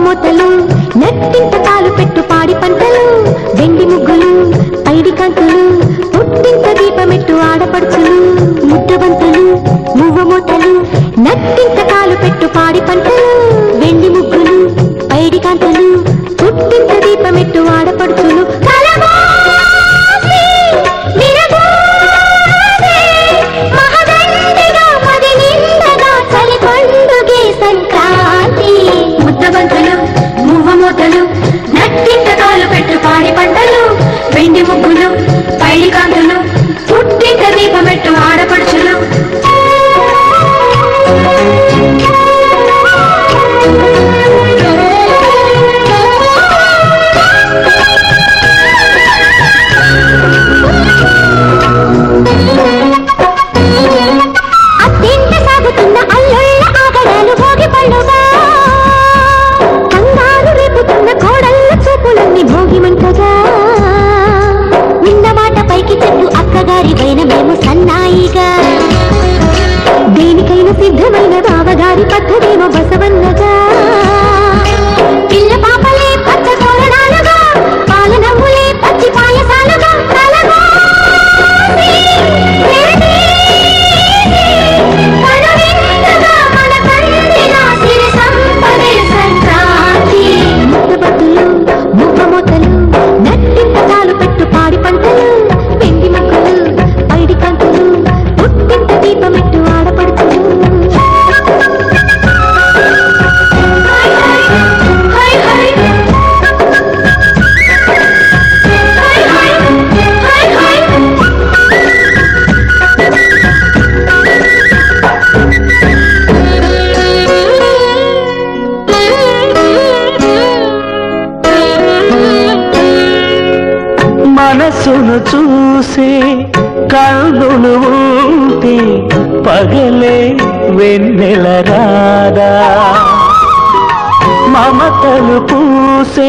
మూతలు నెట్టింట కాలు పెట్టు పాడి పంటలు వెండి ముగ్గులు పైడి కాంతులు పుట్టింట దీపమెట్టు ఆడపడుచులు ముద్దబంతులు మువ్వ మూతలు నట్టింట కాలు పెట్టు పాడి పంటలు వెండి ముగ్గులు పైడి కాంతులు పుట్టింట దీపమెట్టు ఆడపడుచులు కలబోసి, విరబోసి, మహదండిగా మది నిండగా చలి పండుగే సంక్రాంతి ముద్దబంతులు మువ్వ మూతలు నట్టింట కాలు పెట్టు పాడి పంటలు వెండి ముగ్గులు పైడి కాంతులు పుట్టింట దీపమెట్టు ఆడపడుచులు అత్తింట సాగుతున్న అల్లుళ్ళ ఆగడాలు భోగి పండుగ కంగారు రేపుతున్న కోడళ్ళ చూపులన్నీ భోగి మంటగా నిన్న మాట పైకి చెప్పు అక్కగారి పైన మేము సన్నాయిగా దేనికైనా సిద్ధమైన బావగారి పద్ధతేమో బసవన్నగా పిల్ల పాపలే పచ్చ తోరణాలుగా పాల నవ్వులే పచ్చి పాయసాలుగా కలగోసి, కనువిందుగా మన కందిన సిరి సంపదే సంక్రాంతి. ముద్దబద్దులు, మువ్వ మూతలు, నట్టింట చాలు పెట్టు పాడి పంటలు పెండి ముగ్గులు పైడి కంతులు పుట్టింట దీపమెట్టు ఆడపడుతులు హై హై హై హై మనసును చూసే కన్నులు ఉంటే పగలే వెన్నెల రాదా మమతలు పూసే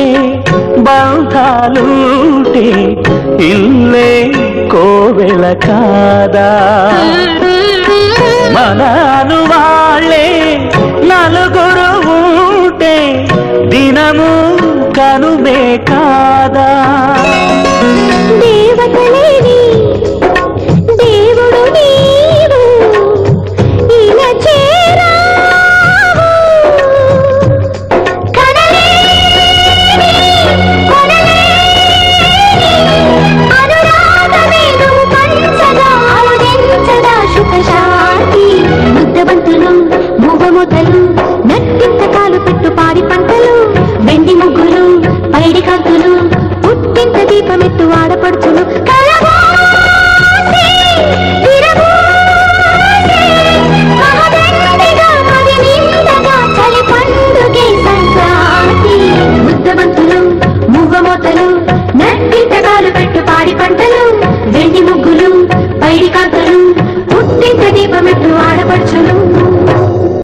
బంధాలుంటే ఇల్లే కోవెల కాదా మనను వాళ్ళే నలుగురు ఉంటే దినము కనుమే కాదా